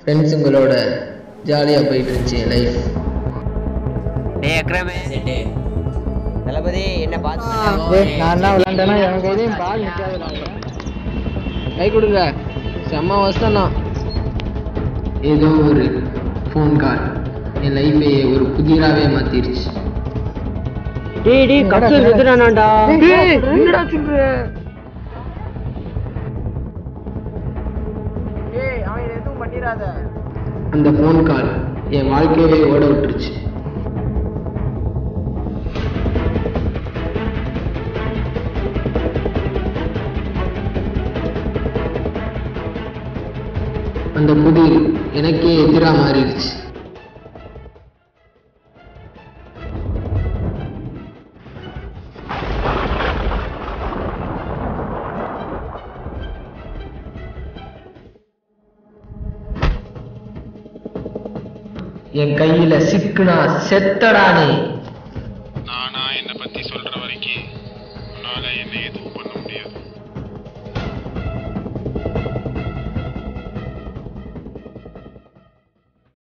ஃப்ரெண்ட்ஸுங்களோட ஜாலியாக போயிட்டு இருந்துச்சு என் லைஃப் டேய் அக்ரமே செட்டு தளபதி என்ன பார்த்து நான் என்ன விளாண்டேன்னா எனக்கு எதையும் பால் நிற்காது கை கொடுங்க செம்ம வசனா ஏதோ ஒரு ஃபோன் கால் என் லைஃபை ஒரு புதிராகவே மாற்றிருச்சு டேய் டேய் கப்ஸ் நிறுத்துறானாடா என்னடா சொல்ற அந்த ஃபோன் கால் என் வாழ்க்கையவே ஓட விட்டுருச்சு அந்த புதிர் எனக்கே எதிராக மாறிடுச்சு என் கையில சிக்குனா செத்தடானே நானா என்னை பத்தி சொல்ற வரைக்கும் உன்னால என்ன எதுவும் பண்ண